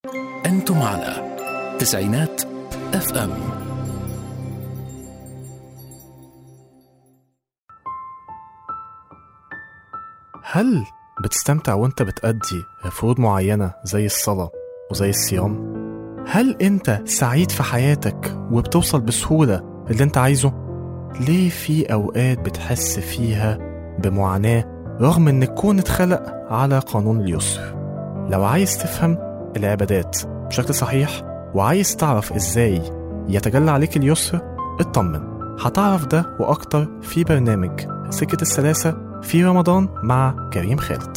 أنتم على تسعينات اف ام هل بتستمتع وانت بتأدي فروض معينة زي الصلاة وزي الصيام؟ هل انت سعيد في حياتك وبتوصل بسهولة اللي انت عايزه؟ ليه في أوقات بتحس فيها بمعاناة رغم ان الكون اتخلق على قانون اليسر؟ لو عايز تفهم العبادات بشكل صحيح وعايز تعرف ازاي يتجلى عليك اليسر اطمن هتعرف ده وأكتر في برنامج سكة السلاسة في رمضان مع كريم خالد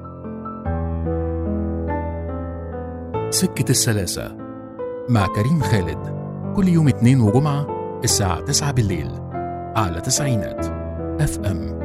سكة السلاسة مع كريم خالد كل يوم اثنين وجمعة الساعة 9 بالليل على تسعينات اف ام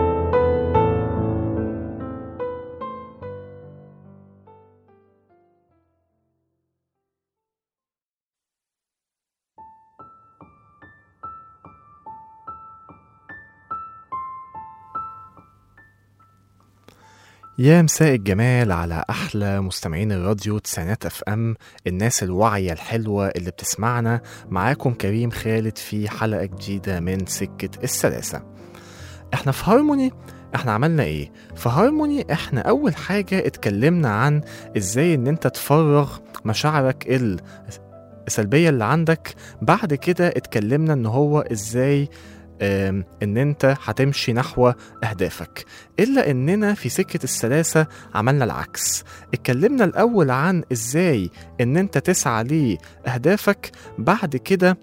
يا مساء الجمال على أحلى مستمعين الراديو تسعينات اف ام الناس الواعية الحلوة اللي بتسمعنا معاكم كريم خالد في حلقة جديدة من سكة السلاسة احنا في هارموني احنا عملنا ايه؟ في هارموني احنا اول حاجة اتكلمنا عن ازاي ان انت تفرغ مشاعرك ال- السلبية اللي عندك بعد كده اتكلمنا ان هو ازاي آم، ان انت هتمشي نحو اهدافك الا اننا في سكه السلاسه عملنا العكس اتكلمنا الاول عن ازاي ان انت تسعى لاهدافك بعد كده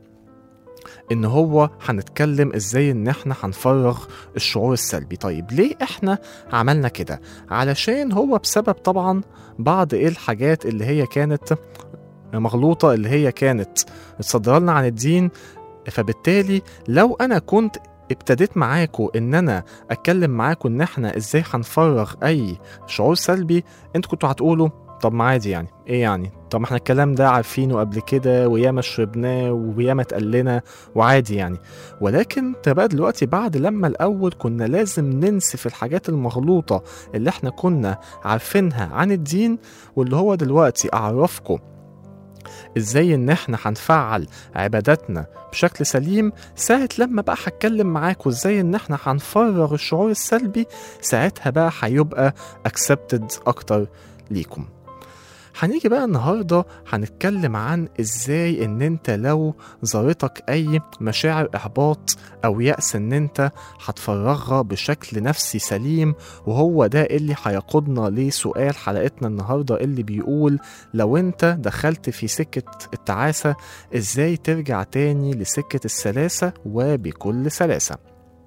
ان هو هنتكلم ازاي ان احنا هنفرغ الشعور السلبي طيب ليه احنا عملنا كده علشان هو بسبب طبعا بعض ايه الحاجات اللي هي كانت مغلوطه اللي هي كانت متصدره لنا عن الدين فبالتالي لو انا كنت ابتديت معاكم ان انا اتكلم معاكم ان احنا ازاي هنفرغ اي شعور سلبي انتوا كنتوا هتقولوا طب ما عادي يعني ايه يعني طب ما احنا الكلام ده عارفينه قبل كده وياما شربناه وياما اتقلنا وعادي يعني ولكن ده بقى دلوقتي بعد لما الاول كنا لازم ننسف الحاجات المغلوطه اللي احنا كنا عارفينها عن الدين واللي هو دلوقتي اعرفكم ازاي ان احنا هنفعل عباداتنا بشكل سليم ساعة لما بقى هتكلم معاكم ازاي ان احنا هنفرغ الشعور السلبي ساعتها بقى هيبقى accepted اكتر ليكم هنيجي بقى النهاردة هنتكلم عن ازاي ان انت لو زارتك اي مشاعر احباط او يأس ان انت هتفرغها بشكل نفسي سليم وهو ده اللي هيقودنا لسؤال حلقتنا النهاردة اللي بيقول لو انت دخلت في سكة التعاسة ازاي ترجع تاني لسكة السلاسة وبكل سلاسة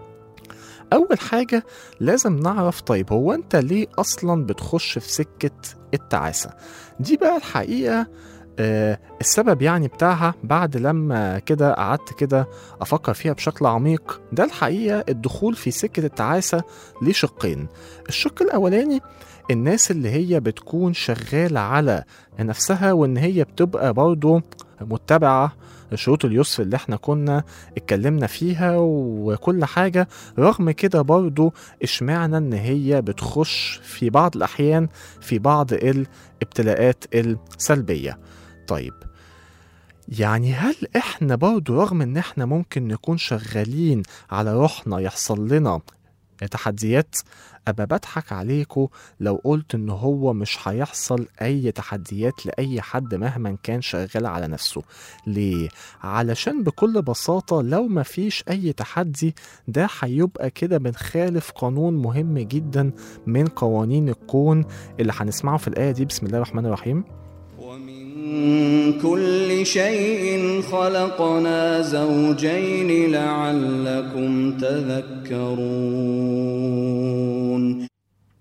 أول حاجة لازم نعرف طيب هو أنت ليه أصلا بتخش في سكة التعاسة دي بقى الحقيقة آه السبب يعني بتاعها بعد لما كده قعدت كده أفكر فيها بشكل عميق ده الحقيقة الدخول في سكة التعاسة ليه شقين الشق الأولاني الناس اللي هي بتكون شغالة على نفسها وإن هي بتبقى برضو متبعة شروط اليسر اللي احنا كنا اتكلمنا فيها وكل حاجة رغم كده برضو اشمعنى ان هي بتخش في بعض الاحيان في بعض الابتلاءات السلبية طيب يعني هل احنا برضو رغم ان احنا ممكن نكون شغالين على روحنا يحصل لنا تحديات أبقى بضحك عليكم لو قلت إن هو مش هيحصل أي تحديات لأي حد مهما كان شغال على نفسه ليه؟ علشان بكل بساطة لو مفيش أي تحدي ده هيبقى كده بنخالف قانون مهم جدا من قوانين الكون اللي هنسمعه في الآية دي بسم الله الرحمن الرحيم ومن كل شيء خلقنا زوجين لعلكم تذكرون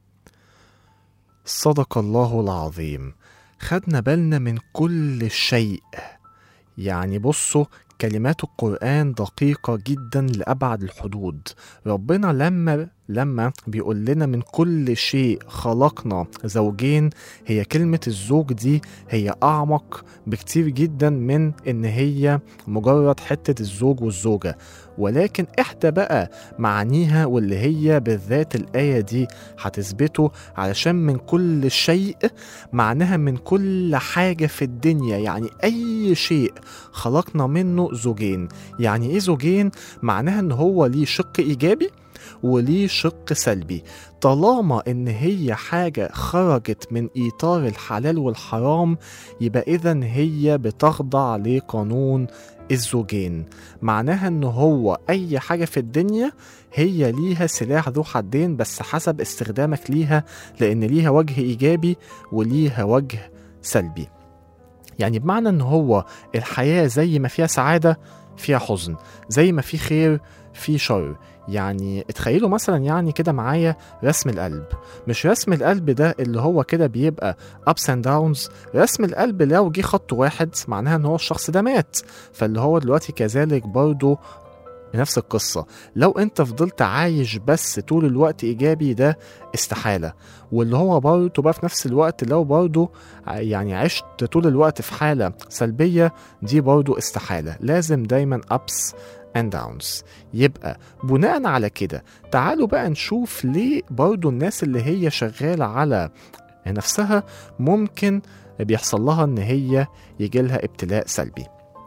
صدق الله العظيم خدنا بالنا من كل شيء يعني بصوا كلمات القرآن دقيقة جدا لأبعد الحدود ربنا لما لما بيقول لنا من كل شيء خلقنا زوجين هي كلمة الزوج دي هي أعمق بكتير جدا من إن هي مجرد حتة الزوج والزوجة ولكن إحدى بقى معانيها واللي هي بالذات الآية دي هتثبته علشان من كل شيء معناها من كل حاجة في الدنيا يعني أي شيء خلقنا منه زوجين يعني إيه زوجين؟ معناها إن هو ليه شق إيجابي وليه شق سلبي طالما ان هي حاجه خرجت من اطار الحلال والحرام يبقى اذا هي بتخضع لقانون الزوجين معناها ان هو اي حاجه في الدنيا هي ليها سلاح ذو حدين بس حسب استخدامك ليها لان ليها وجه ايجابي وليها وجه سلبي يعني بمعنى ان هو الحياه زي ما فيها سعاده فيها حزن زي ما في خير في شر يعني اتخيلوا مثلا يعني كده معايا رسم القلب مش رسم القلب ده اللي هو كده بيبقى ups and downs رسم القلب لو جه خط واحد معناها ان هو الشخص ده مات فاللي هو دلوقتي كذلك برضه نفس القصة لو انت فضلت عايش بس طول الوقت ايجابي ده استحالة واللي هو برضه بقى في نفس الوقت لو برضه يعني عشت طول الوقت في حالة سلبية دي برضه استحالة لازم دايما ups and downs يبقى بناء على كده تعالوا بقى نشوف ليه برضو الناس اللي هي شغالة على نفسها ممكن بيحصل لها ان هي يجي لها ابتلاء سلبي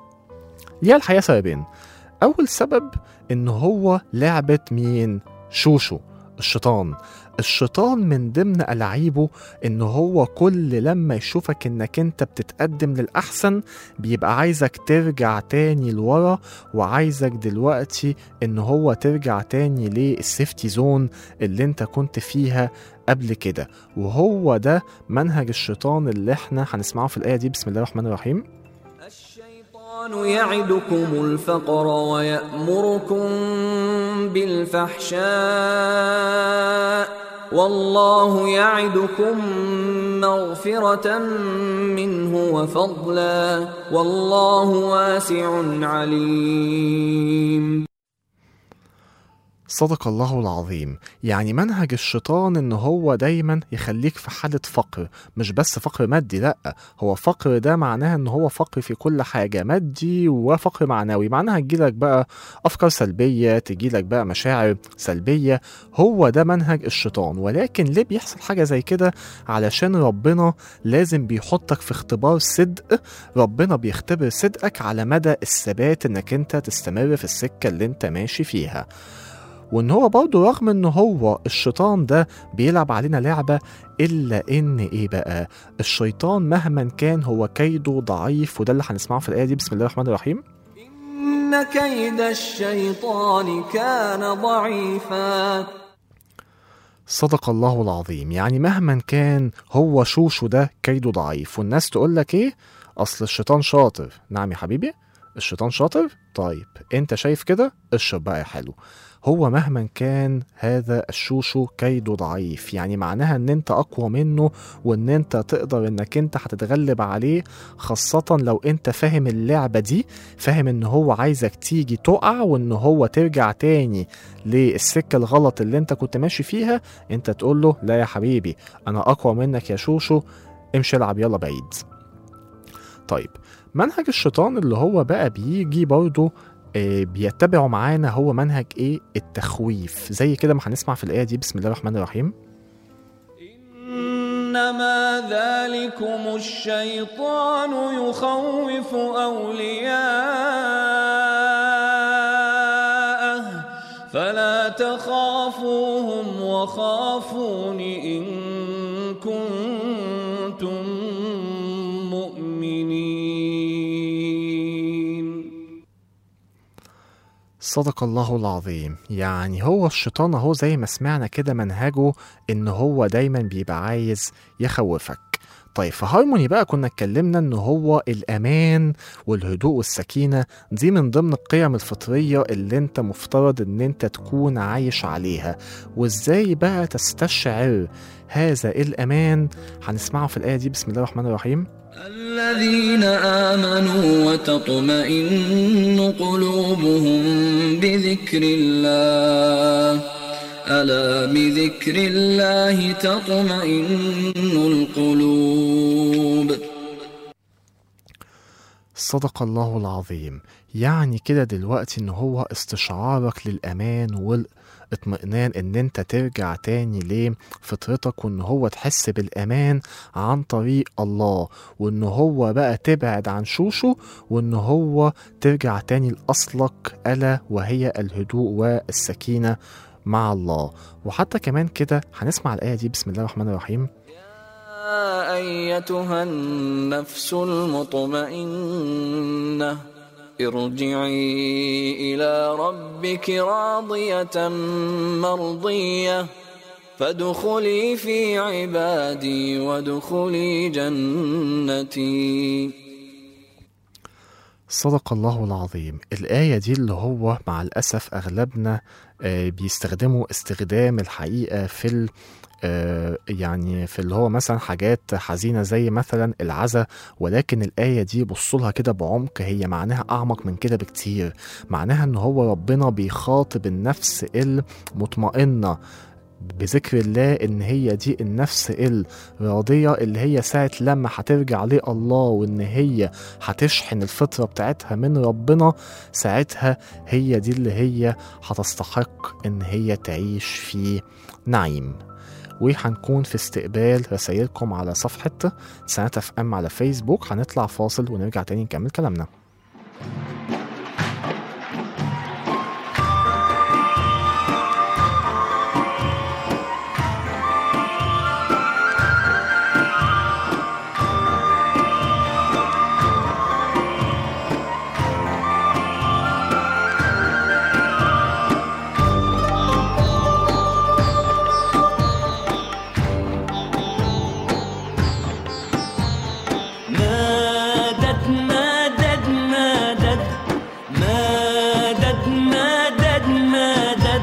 ليها الحقيقة سببين اول سبب ان هو لعبة مين شوشو الشيطان الشيطان من ضمن ألاعيبه إن هو كل لما يشوفك إنك أنت بتتقدم للأحسن بيبقى عايزك ترجع تاني لورا وعايزك دلوقتي إن هو ترجع تاني للسيفتي زون اللي أنت كنت فيها قبل كده وهو ده منهج الشيطان اللي احنا هنسمعه في الآية دي بسم الله الرحمن الرحيم الشيطان يعدكم الفقر ويأمركم بالفحشاء والله يعدكم مغفرة منه وفضلا والله واسع عليم صدق الله العظيم يعني منهج الشيطان ان هو دايما يخليك في حالة فقر مش بس فقر مادي لا هو فقر ده معناها ان هو فقر في كل حاجة مادي وفقر معنوي معناها تجيلك بقى افكار سلبية تجيلك بقى مشاعر سلبية هو ده منهج الشيطان ولكن ليه بيحصل حاجة زي كده علشان ربنا لازم بيحطك في اختبار صدق ربنا بيختبر صدقك على مدى الثبات انك انت تستمر في السكة اللي انت ماشي فيها وان هو برضه رغم ان هو الشيطان ده بيلعب علينا لعبه الا ان ايه بقى الشيطان مهما كان هو كيده ضعيف وده اللي هنسمعه في الايه دي بسم الله الرحمن الرحيم إن كيد الشيطان كان ضعيفا صدق الله العظيم يعني مهما كان هو شوشو ده كيده ضعيف والناس تقول لك ايه اصل الشيطان شاطر نعم يا حبيبي الشيطان شاطر طيب انت شايف كده اشرب بقى يا حلو هو مهما كان هذا الشوشو كيده ضعيف يعني معناها ان انت اقوى منه وان انت تقدر انك انت هتتغلب عليه خاصة لو انت فاهم اللعبة دي فاهم ان هو عايزك تيجي تقع وان هو ترجع تاني للسكة الغلط اللي انت كنت ماشي فيها انت تقول له لا يا حبيبي انا اقوى منك يا شوشو امشي العب يلا بعيد طيب منهج الشيطان اللي هو بقى بيجي برضه آه، بيتبعوا معانا هو منهج ايه التخويف زي كده ما هنسمع في الايه دي بسم الله الرحمن الرحيم إنما ذلكم الشيطان يخوف أولياءه فلا تخافوهم وخافون إن كنتم مؤمنين صدق الله العظيم يعني هو الشيطان اهو زي ما سمعنا كده منهجه ان هو دايما بيبقى عايز يخوفك طيب في هارموني بقى كنا اتكلمنا ان هو الامان والهدوء والسكينه دي من ضمن القيم الفطريه اللي انت مفترض ان انت تكون عايش عليها وازاي بقى تستشعر هذا الامان هنسمعه في الايه دي بسم الله الرحمن الرحيم الذين آمنوا وتطمئن قلوبهم بذكر الله ألا بذكر الله تطمئن القلوب صدق الله العظيم يعني كده دلوقتي ان هو استشعارك للامان والاطمئنان ان انت ترجع تاني لفطرتك وان هو تحس بالامان عن طريق الله وان هو بقى تبعد عن شوشه وان هو ترجع تاني لاصلك الا وهي الهدوء والسكينه مع الله وحتى كمان كده هنسمع الايه دي بسم الله الرحمن الرحيم يا أيتها النفس المطمئنة ارجعي إلى ربك راضية مرضية فادخلي في عبادي وادخلي جنتي صدق الله العظيم الآية دي اللي هو مع الأسف أغلبنا آه، بيستخدموا استخدام الحقيقة في ال آه، يعني في اللي هو مثلا حاجات حزينة زي مثلا العزا ولكن الآية دي بصولها كده بعمق هي معناها أعمق من كده بكتير معناها إن هو ربنا بيخاطب النفس المطمئنة بذكر الله ان هي دي النفس الراضية اللي هي ساعة لما هترجع لله وان هي هتشحن الفطرة بتاعتها من ربنا ساعتها هي دي اللي هي هتستحق ان هي تعيش في نعيم وهنكون في استقبال رسائلكم على صفحة سنة اف ام على فيسبوك هنطلع فاصل ونرجع تاني نكمل كلامنا مدد مدد مدد مدد مدد مدد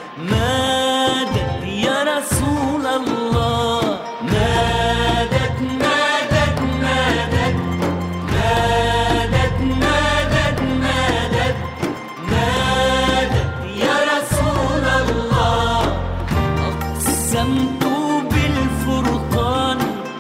مدد يا رسول الله مدد مدد مدد مدد مدد مدد مدد يا رسول الله أقسمت بالفرقان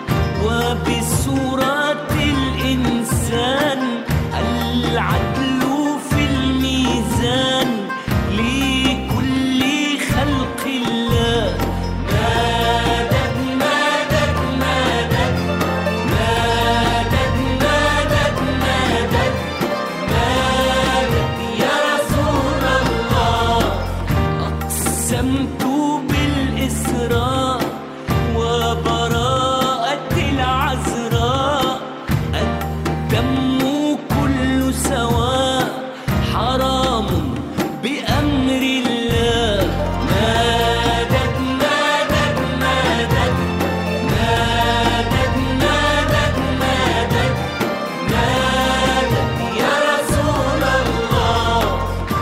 وبسورة الإنسان العدل في الميزان لكل خلق الله مدد مدد مدد مدد مدد مدد مدد يا رسول الله أقسمت بالإسراء وبراءة العذراء الدم كل سواء حرام بأمر الله مدد مدد مدد مدد مدد مدد مدد يا رسول الله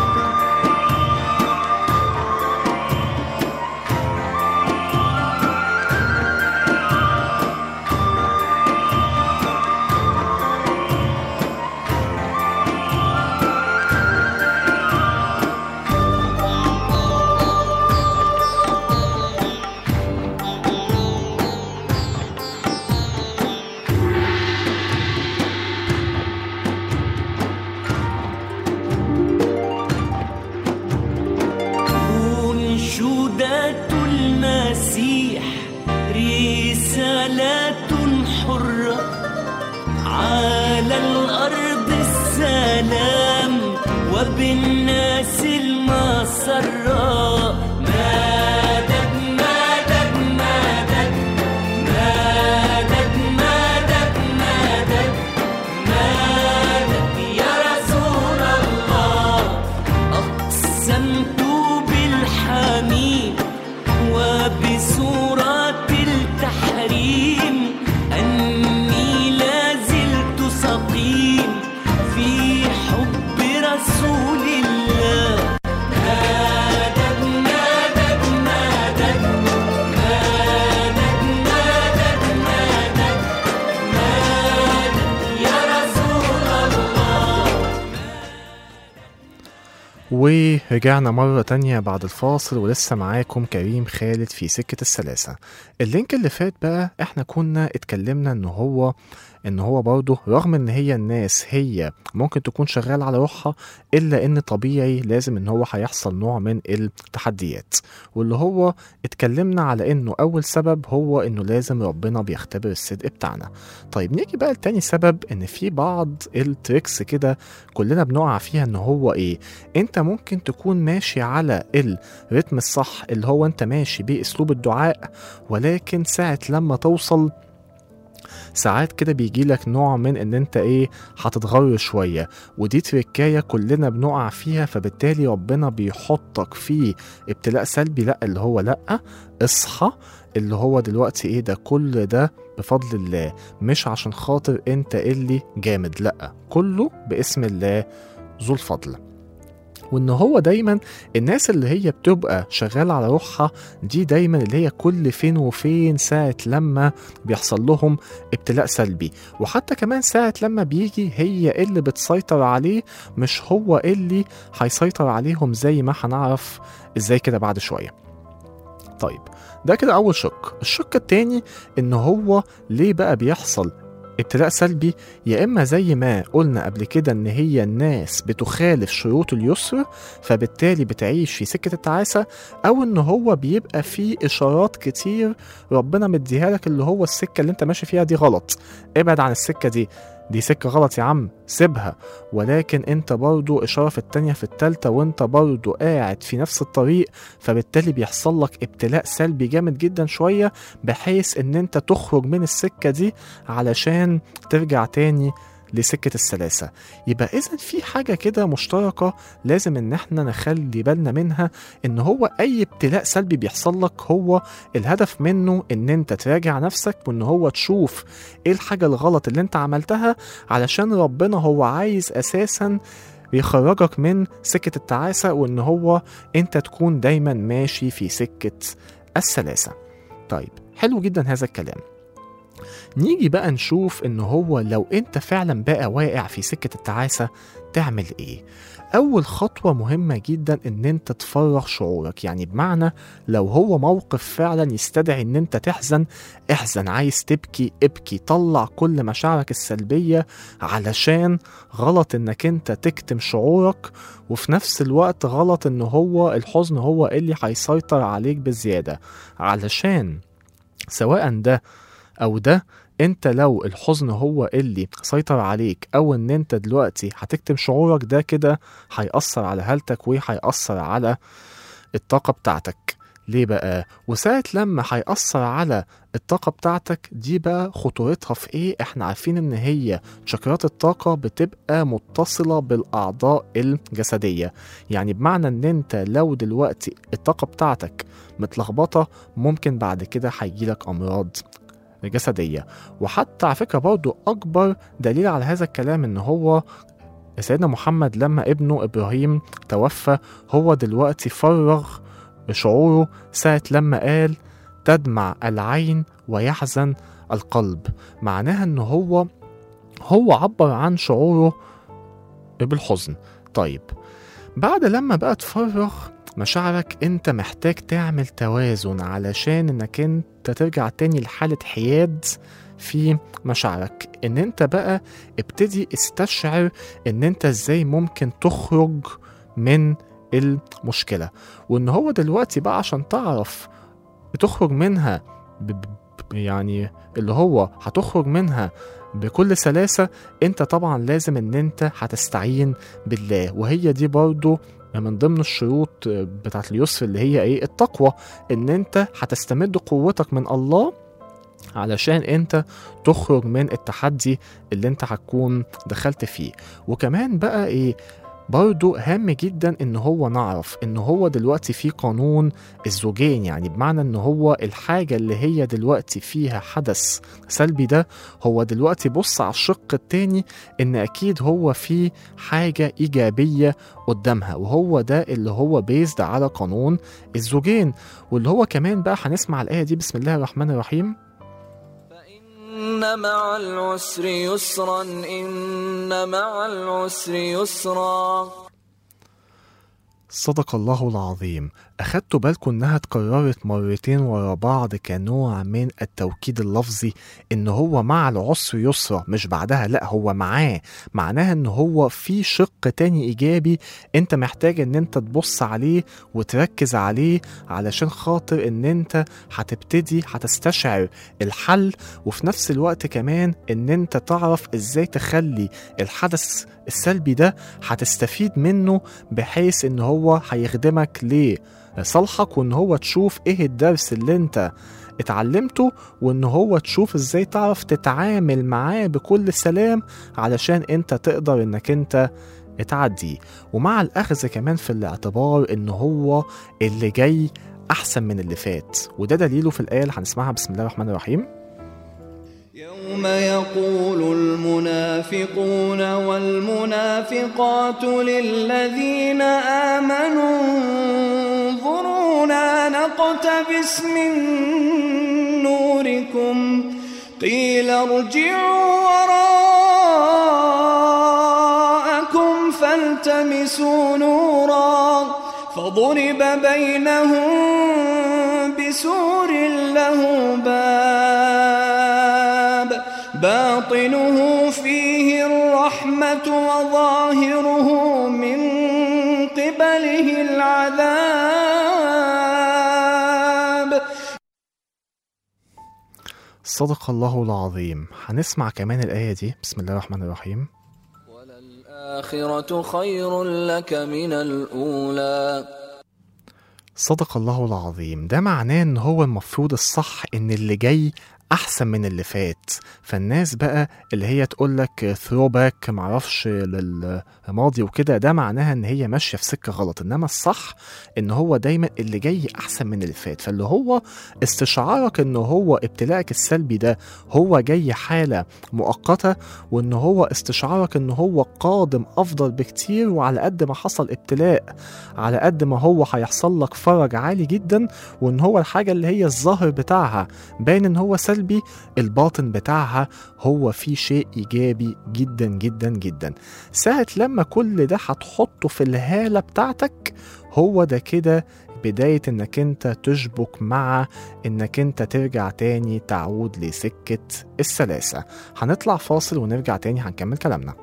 أنشودة المسيح رسالة حرة على الأرض السلام وبالناس المسرة مدد مدد مدد مدد مدد مدد مدد يا رسول الله أقسمت بالحميد وبسورة التحريم أني لازلت سقيم في حب رسول الله مدد مدد مدد مدد مدد مدد مدد يا رسول الله ورجعنا مرة تانية بعد الفاصل ولسه معاكم كريم خالد في سكة السلاسة اللينك اللي فات بقى احنا كنا اتكلمنا ان هو ان هو برضه رغم ان هي الناس هي ممكن تكون شغالة على روحها الا ان طبيعي لازم ان هو هيحصل نوع من التحديات واللي هو اتكلمنا على انه اول سبب هو انه لازم ربنا بيختبر الصدق بتاعنا طيب نيجي بقى لتاني سبب ان في بعض التريكس كده كلنا بنقع فيها ان هو ايه انت ممكن تكون ماشي على الريتم الصح اللي هو انت ماشي باسلوب الدعاء ولكن ساعة لما توصل ساعات كده بيجي لك نوع من ان انت ايه هتتغر شويه ودي تركايه كلنا بنقع فيها فبالتالي ربنا بيحطك في ابتلاء سلبي لا اللي هو لا اصحى اللي هو دلوقتي ايه ده كل ده بفضل الله مش عشان خاطر انت اللي جامد لا كله باسم الله ذو الفضل وان هو دايما الناس اللي هي بتبقى شغاله على روحها دي دايما اللي هي كل فين وفين ساعه لما بيحصل لهم ابتلاء سلبي وحتى كمان ساعه لما بيجي هي اللي بتسيطر عليه مش هو اللي هيسيطر عليهم زي ما هنعرف ازاي كده بعد شويه طيب ده كده اول شق الشق التاني ان هو ليه بقى بيحصل ابتلاء سلبي يا اما زي ما قلنا قبل كده ان هي الناس بتخالف شروط اليسر فبالتالي بتعيش في سكه التعاسه او ان هو بيبقى فيه اشارات كتير ربنا مديها لك اللي هو السكه اللي انت ماشي فيها دي غلط ابعد عن السكه دي دي سكة غلط يا عم سيبها ولكن انت برضو اشارة في التانية في التالتة وانت برضو قاعد في نفس الطريق فبالتالي بيحصل لك ابتلاء سلبي جامد جدا شوية بحيث ان انت تخرج من السكة دي علشان ترجع تاني لسكة السلاسة يبقى إذا في حاجة كده مشتركة لازم إن إحنا نخلي بالنا منها إن هو أي ابتلاء سلبي بيحصل لك هو الهدف منه إن أنت تراجع نفسك وإن هو تشوف إيه الحاجة الغلط اللي أنت عملتها علشان ربنا هو عايز أساسا يخرجك من سكة التعاسة وإن هو أنت تكون دايما ماشي في سكة السلاسة طيب حلو جدا هذا الكلام نيجي بقى نشوف ان هو لو انت فعلا بقى واقع في سكة التعاسة تعمل ايه اول خطوة مهمة جدا ان انت تفرغ شعورك يعني بمعنى لو هو موقف فعلا يستدعي ان انت تحزن احزن عايز تبكي ابكي طلع كل مشاعرك السلبية علشان غلط انك انت تكتم شعورك وفي نفس الوقت غلط ان هو الحزن هو اللي هيسيطر عليك بزيادة علشان سواء ده او ده انت لو الحزن هو اللي سيطر عليك او ان انت دلوقتي هتكتم شعورك ده كده هيأثر على هالتك وهيأثر على الطاقة بتاعتك ليه بقى؟ وساعة لما هيأثر على الطاقة بتاعتك دي بقى خطورتها في ايه؟ احنا عارفين ان هي شكرات الطاقة بتبقى متصلة بالأعضاء الجسدية يعني بمعنى ان انت لو دلوقتي الطاقة بتاعتك متلخبطة ممكن بعد كده هيجيلك أمراض جسدية وحتى على فكرة برضو أكبر دليل على هذا الكلام إن هو سيدنا محمد لما ابنه إبراهيم توفى هو دلوقتي فرغ شعوره ساعة لما قال تدمع العين ويحزن القلب معناها إن هو هو عبر عن شعوره بالحزن طيب بعد لما بقى تفرغ مشاعرك انت محتاج تعمل توازن علشان انك انت ترجع تاني لحالة حياد في مشاعرك ان انت بقى ابتدي استشعر ان انت ازاي ممكن تخرج من المشكلة وان هو دلوقتي بقى عشان تعرف تخرج منها ب- ب- يعني اللي هو هتخرج منها بكل سلاسة انت طبعا لازم ان انت هتستعين بالله وهي دي برضو من ضمن الشروط بتاعت اليسر اللي هي ايه التقوى ان انت هتستمد قوتك من الله علشان انت تخرج من التحدي اللي انت هتكون دخلت فيه وكمان بقى ايه برضو هام جدا ان هو نعرف ان هو دلوقتي في قانون الزوجين يعني بمعنى ان هو الحاجة اللي هي دلوقتي فيها حدث سلبي ده هو دلوقتي بص على الشق التاني ان اكيد هو في حاجة ايجابية قدامها وهو ده اللي هو بيزد على قانون الزوجين واللي هو كمان بقى هنسمع الآية دي بسم الله الرحمن الرحيم إن مع العسر يسرا إن مع العسر يسرا صدق الله العظيم أخدتوا بالكم إنها اتكررت مرتين ورا بعض كنوع من التوكيد اللفظي إن هو مع العسر يسرى مش بعدها لأ هو معاه معناها إن هو في شق تاني إيجابي أنت محتاج إن أنت تبص عليه وتركز عليه علشان خاطر إن أنت هتبتدي هتستشعر الحل وفي نفس الوقت كمان إن أنت تعرف إزاي تخلي الحدث السلبي ده هتستفيد منه بحيث إن هو هيخدمك لصالحك وإن هو تشوف إيه الدرس اللي أنت اتعلمته وإن هو تشوف إزاي تعرف تتعامل معاه بكل سلام علشان أنت تقدر إنك أنت تعديه ومع الأخذ كمان في الاعتبار إن هو اللي جاي أحسن من اللي فات وده دليله في الآية اللي هنسمعها بسم الله الرحمن الرحيم يوم يقول المنافقون والمنافقات للذين آمنوا انظرونا نقتبس من نوركم قيل ارجعوا وراءكم فالتمسوا نورا فضرب بينهم بسور له باب باطنه فيه الرحمة وظاهره من قبله العذاب صدق الله العظيم هنسمع كمان الآية دي بسم الله الرحمن الرحيم وللآخرة خير لك من الأولى صدق الله العظيم ده معناه ان هو المفروض الصح ان اللي جاي احسن من اللي فات فالناس بقى اللي هي تقول لك ثرو باك معرفش للماضي وكده ده معناها ان هي ماشيه في سكه غلط انما الصح ان هو دايما اللي جاي احسن من اللي فات فاللي هو استشعارك ان هو ابتلاءك السلبي ده هو جاي حاله مؤقته وان هو استشعارك ان هو قادم افضل بكتير وعلى قد ما حصل ابتلاء على قد ما هو هيحصل لك فرج عالي جدا وان هو الحاجه اللي هي الظاهر بتاعها باين ان هو سلبي الباطن بتاعها هو فيه شيء ايجابي جدا جدا جدا ساعه لما كل ده هتحطه في الهاله بتاعتك هو ده كده بداية انك انت تشبك مع انك انت ترجع تاني تعود لسكة السلاسة هنطلع فاصل ونرجع تاني هنكمل كلامنا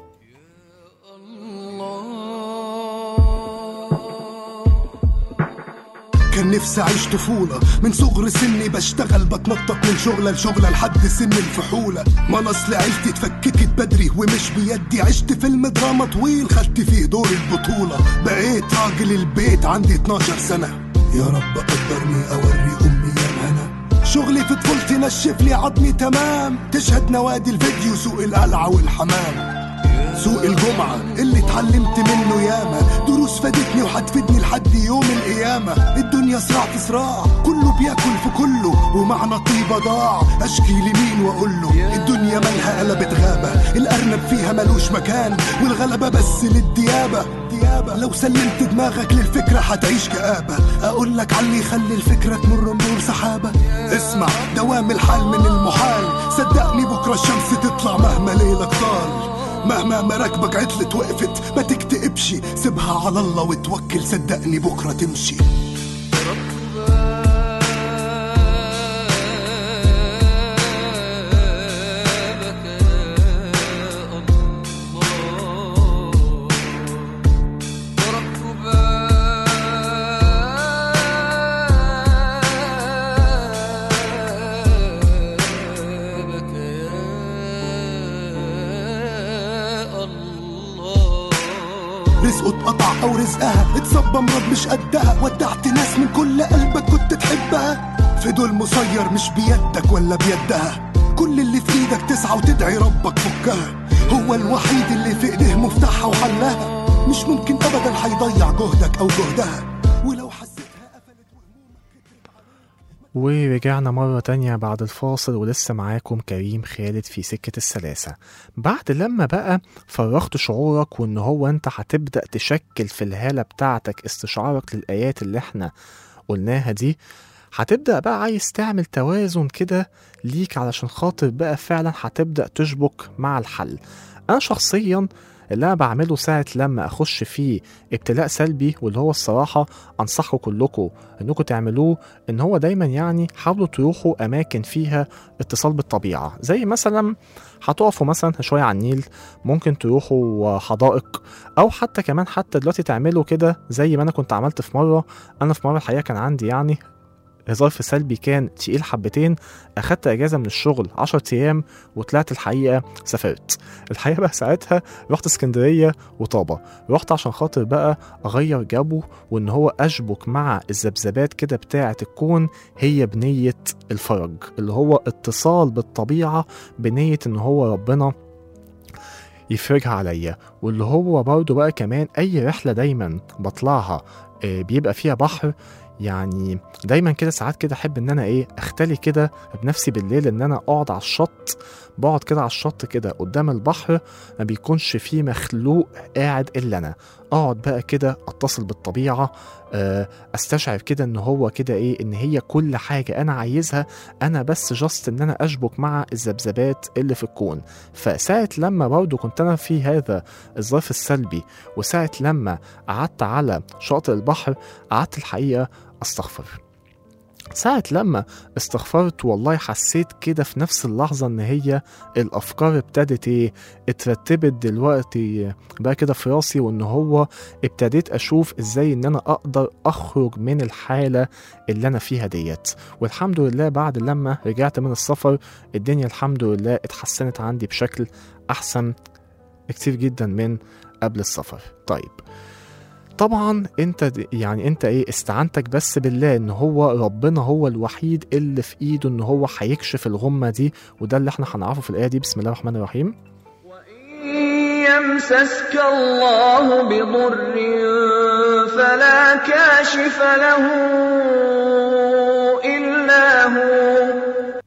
كان نفسي اعيش طفولة من صغر سني بشتغل بتنطط من شغلة لشغلة لحد سن الفحولة ما أنا اصل عيلتي اتفككت بدري ومش بيدي عشت فيلم دراما طويل خدت فيه دور البطولة بقيت راجل البيت عندي 12 سنة يا رب قدرني اوري امي يا انا شغلي في طفولتي نشف لي عظمي تمام تشهد نوادي الفيديو سوق القلعة والحمام سوق الجمعة اللي اتعلمت منه ياما دروس فادتني وهتفيدني لحد يوم القيامة الدنيا صراع في صراع كله بياكل في كله ومعنى طيبة ضاع اشكي لمين واقول له الدنيا مالها قلبت غابة الارنب فيها ملوش مكان والغلبة بس للديابة ديابة لو سلمت دماغك للفكرة هتعيش كآبة اقول لك علي يخلي الفكرة تمر مرور سحابة اسمع دوام الحال من المحال صدقني بكرة الشمس تطلع مهما ليلك طال مهما مراكبك عطلت وقفت ما تكتئبش سيبها على الله وتوكل صدقني بكرة تمشي رزقه اتقطع او رزقها اتصب مرض مش قدها ودعت ناس من كل قلبك كنت تحبها في دول مسير مش بيدك ولا بيدها كل اللي في ايدك تسعى وتدعي ربك فكها هو الوحيد اللي في ايديه مفتاحها وحلها مش ممكن ابدا هيضيع جهدك او جهدها ولو حسيتها قفلت ورجعنا مرة تانية بعد الفاصل ولسه معاكم كريم خالد في سكة السلاسة بعد لما بقى فرغت شعورك وان هو انت هتبدأ تشكل في الهالة بتاعتك استشعارك للآيات اللي احنا قلناها دي هتبدأ بقى عايز تعمل توازن كده ليك علشان خاطر بقى فعلا هتبدأ تشبك مع الحل أنا شخصيا اللي انا بعمله ساعه لما اخش فيه ابتلاء سلبي واللي هو الصراحه انصحكم كلكم انكم تعملوه ان هو دايما يعني حاولوا تروحوا اماكن فيها اتصال بالطبيعه زي مثلا هتقفوا مثلا شويه على النيل ممكن تروحوا حدائق او حتى كمان حتى دلوقتي تعملوا كده زي ما انا كنت عملت في مره انا في مره الحقيقه كان عندي يعني ظرف سلبي كان تقيل حبتين اخدت اجازه من الشغل 10 ايام وطلعت الحقيقه سافرت الحقيقه بقى ساعتها رحت اسكندريه وطابه رحت عشان خاطر بقى اغير جو وان هو اشبك مع الذبذبات كده بتاعه الكون هي بنيه الفرج اللي هو اتصال بالطبيعه بنيه ان هو ربنا يفرجها عليا واللي هو برضه بقى كمان اي رحله دايما بطلعها آه، بيبقى فيها بحر يعني دايما كده ساعات كده احب ان انا ايه اختلي كده بنفسي بالليل ان انا اقعد على الشط بقعد كده على الشط كده قدام البحر ما بيكونش فيه مخلوق قاعد الا انا اقعد بقى كده اتصل بالطبيعه آه، استشعر كده ان هو كده ايه ان هي كل حاجه انا عايزها انا بس جاست ان انا اشبك مع الذبذبات اللي في الكون فساعه لما برضو كنت انا في هذا الظرف السلبي وساعه لما قعدت على شاطئ البحر قعدت الحقيقه استغفر ساعة لما استغفرت والله حسيت كده في نفس اللحظة ان هي الافكار ابتدت ايه اترتبت دلوقتي بقى كده في راسي وان هو ابتديت اشوف ازاي ان انا اقدر اخرج من الحالة اللي انا فيها ديت والحمد لله بعد لما رجعت من السفر الدنيا الحمد لله اتحسنت عندي بشكل احسن كتير جدا من قبل السفر طيب طبعا انت د- يعني انت ايه استعنتك بس بالله ان هو ربنا هو الوحيد اللي في ايده ان هو هيكشف الغمه دي وده اللي احنا هنعرفه في الايه دي بسم الله الرحمن الرحيم يمسسك الله بضر فلا كاشف له إلا هو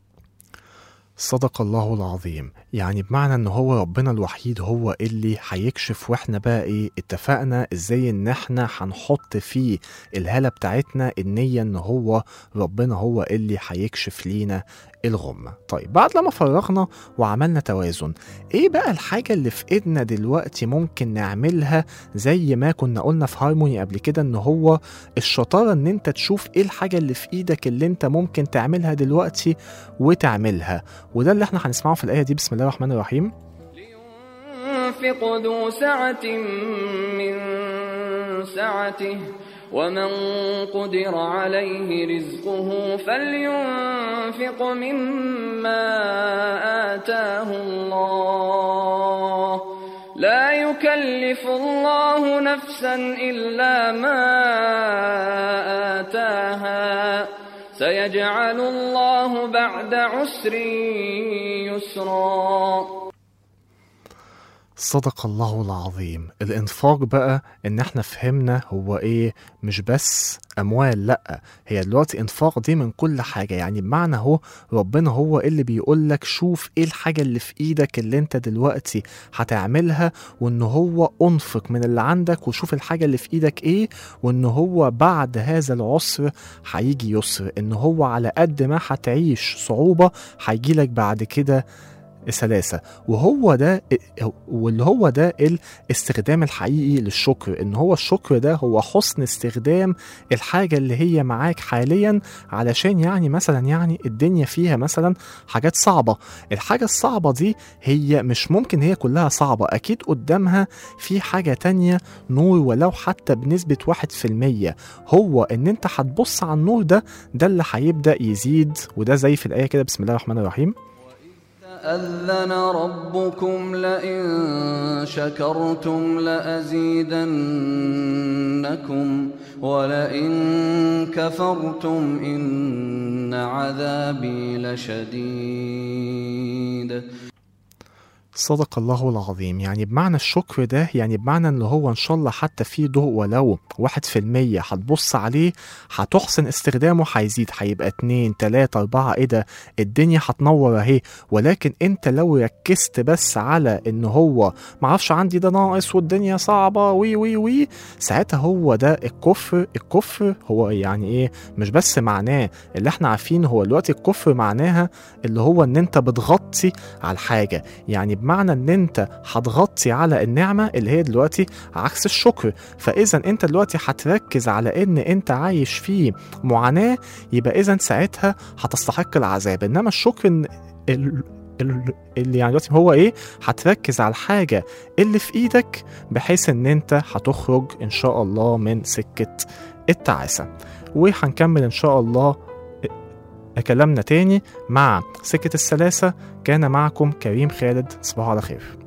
صدق الله العظيم يعني بمعنى ان هو ربنا الوحيد هو اللي هيكشف واحنا بقى ايه اتفقنا ازاي ان احنا هنحط في الهالة بتاعتنا النية ان هو ربنا هو اللي هيكشف لينا الغمة طيب بعد لما فرغنا وعملنا توازن ايه بقى الحاجة اللي في ايدنا دلوقتي ممكن نعملها زي ما كنا قلنا في هارموني قبل كده ان هو الشطارة ان انت تشوف ايه الحاجة اللي في ايدك اللي انت ممكن تعملها دلوقتي وتعملها وده اللي احنا هنسمعه في الآية دي بسم الله الرحمن الرحيم ينفق ذو سعة من سعته ومن قدر عليه رزقه فلينفق مما آتاه الله لا يكلف الله نفسا إلا ما آتاها سيجعل الله بعد عسر يسرا صدق الله العظيم الانفاق بقى ان احنا فهمنا هو ايه مش بس اموال لا هي دلوقتي انفاق دي من كل حاجه يعني بمعنى هو ربنا هو اللي بيقول لك شوف ايه الحاجه اللي في ايدك اللي انت دلوقتي هتعملها وان هو انفق من اللي عندك وشوف الحاجه اللي في ايدك ايه وان هو بعد هذا العسر هيجي يسر ان هو على قد ما هتعيش صعوبه هيجيلك بعد كده سلاسة وهو ده واللي هو ده الاستخدام الحقيقي للشكر ان هو الشكر ده هو حسن استخدام الحاجة اللي هي معاك حاليا علشان يعني مثلا يعني الدنيا فيها مثلا حاجات صعبة الحاجة الصعبة دي هي مش ممكن هي كلها صعبة اكيد قدامها في حاجة تانية نور ولو حتى بنسبة واحد في المية هو ان انت هتبص على النور ده ده اللي هيبدأ يزيد وده زي في الآية كده بسم الله الرحمن الرحيم أذن ربكم لئن شكرتم لأزيدنكم ولئن كفرتم إن عذابي لشديد صدق الله العظيم يعني بمعنى الشكر ده يعني بمعنى ان هو ان شاء الله حتى في ضوء ولو واحد في المية هتبص عليه هتحسن استخدامه هيزيد هيبقى اتنين تلاتة اربعة ايه ده الدنيا هتنور اهي ولكن انت لو ركزت بس على ان هو معرفش عندي ده ناقص والدنيا صعبة وي وي وي ساعتها هو ده الكفر الكفر هو يعني ايه مش بس معناه اللي احنا عارفينه هو دلوقتي الكفر معناها اللي هو ان انت بتغطي على الحاجة يعني بمعنى ان انت هتغطي على النعمه اللي هي دلوقتي عكس الشكر فاذا انت دلوقتي هتركز على ان انت عايش في معاناه يبقى اذا ساعتها هتستحق العذاب انما الشكر إن ال- ال- اللي يعني دلوقتي هو ايه هتركز على الحاجه اللي في ايدك بحيث ان انت هتخرج ان شاء الله من سكه التعاسه وهنكمل ان شاء الله كلامنا تاني مع سكه السلاسه كان معكم كريم خالد صباح على خير